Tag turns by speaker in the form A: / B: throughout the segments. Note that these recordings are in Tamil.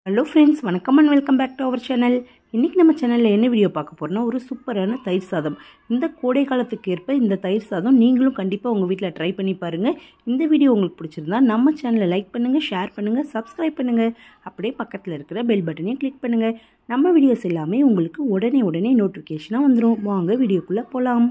A: ஹலோ ஃப்ரெண்ட்ஸ் வணக்கம் and welcome back to our channel இன்றைக்கி நம்ம சேனலில் என்ன வீடியோ பார்க்க போகிறோம்னா ஒரு சூப்பரான தயிர் சாதம் இந்த கோடை காலத்துக்கு ஏற்ப இந்த தயிர் சாதம் நீங்களும் கண்டிப்பாக உங்கள் வீட்டில் ட்ரை பண்ணி பாருங்கள் இந்த வீடியோ உங்களுக்கு பிடிச்சிருந்தா நம்ம சேனலை லைக் பண்ணுங்கள் ஷேர் பண்ணுங்கள் சப்ஸ்கிரைப் பண்ணுங்கள் அப்படியே பக்கத்தில் இருக்கிற பெல் பட்டனையும் கிளிக் பண்ணுங்கள் நம்ம வீடியோஸ் எல்லாமே உங்களுக்கு உடனே உடனே நோட்டிஃபிகேஷனாக வந்துடும் வாங்க வீடியோக்குள்ளே போகலாம்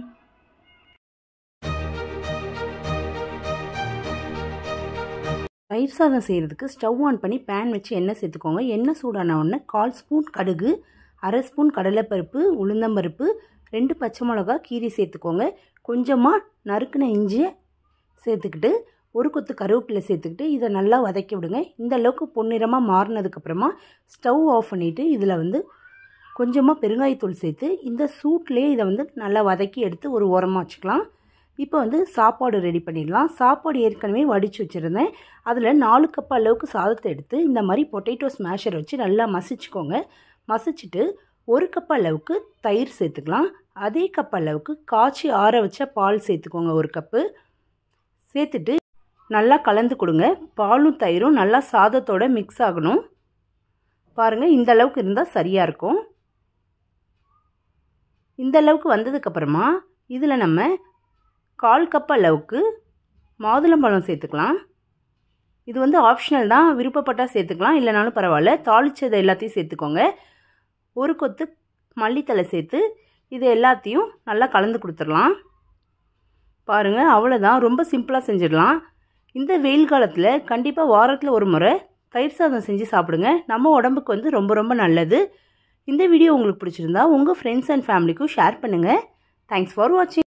A: தயிர் சாதம் செய்கிறதுக்கு ஸ்டவ் ஆன் பண்ணி பேன் வச்சு எண்ணெய் சேர்த்துக்கோங்க எண்ணெய் சூடான உடனே கால் ஸ்பூன் கடுகு அரை ஸ்பூன் கடலைப்பருப்பு உளுந்தம்பருப்பு ரெண்டு பச்சை மிளகா கீரி சேர்த்துக்கோங்க கொஞ்சமாக நறுக்கின இஞ்சியை சேர்த்துக்கிட்டு ஒரு கொத்து கருவேப்பிலை சேர்த்துக்கிட்டு இதை நல்லா வதக்கி விடுங்க இந்த அளவுக்கு பொன்னிறமாக மாறினதுக்கப்புறமா ஸ்டவ் ஆஃப் பண்ணிவிட்டு இதில் வந்து கொஞ்சமாக பெருங்காயத்தூள் சேர்த்து இந்த சூட்லேயே இதை வந்து நல்லா வதக்கி எடுத்து ஒரு ஓரமாக வச்சுக்கலாம் இப்போ வந்து சாப்பாடு ரெடி பண்ணிடலாம் சாப்பாடு ஏற்கனவே வடித்து வச்சுருந்தேன் அதில் நாலு கப் அளவுக்கு சாதத்தை எடுத்து இந்த மாதிரி பொட்டேட்டோ ஸ்மேஷர் வச்சு நல்லா மசிச்சுக்கோங்க மசிச்சுட்டு ஒரு கப் அளவுக்கு தயிர் சேர்த்துக்கலாம் அதே கப் அளவுக்கு காய்ச்சி ஆற வச்ச பால் சேர்த்துக்கோங்க ஒரு கப்பு சேர்த்துட்டு நல்லா கலந்து கொடுங்க பாலும் தயிரும் நல்லா சாதத்தோட மிக்ஸ் ஆகணும் பாருங்கள் இந்த அளவுக்கு இருந்தால் சரியாக இருக்கும் இந்த அளவுக்கு வந்ததுக்கப்புறமா இதில் நம்ம கால் கப் அளவுக்கு மாதுளம்பழம் சேர்த்துக்கலாம் இது வந்து ஆப்ஷனல் தான் விருப்பப்பட்டால் சேர்த்துக்கலாம் இல்லைனாலும் பரவாயில்ல தாளிச்சதை எல்லாத்தையும் சேர்த்துக்கோங்க ஒரு கொத்து மல்லித்தலை சேர்த்து இது எல்லாத்தையும் நல்லா கலந்து கொடுத்துடலாம் பாருங்கள் அவ்வளோதான் ரொம்ப சிம்பிளாக செஞ்சிடலாம் இந்த வெயில் காலத்தில் கண்டிப்பாக வாரத்தில் ஒரு முறை தயிர் சாதம் செஞ்சு சாப்பிடுங்க நம்ம உடம்புக்கு வந்து ரொம்ப ரொம்ப நல்லது இந்த வீடியோ உங்களுக்கு பிடிச்சிருந்தா உங்கள் ஃப்ரெண்ட்ஸ் அண்ட் ஃபேமிலிக்கும் ஷேர் பண்ணுங்கள் தேங்க்ஸ் ஃபார் வாட்சிங்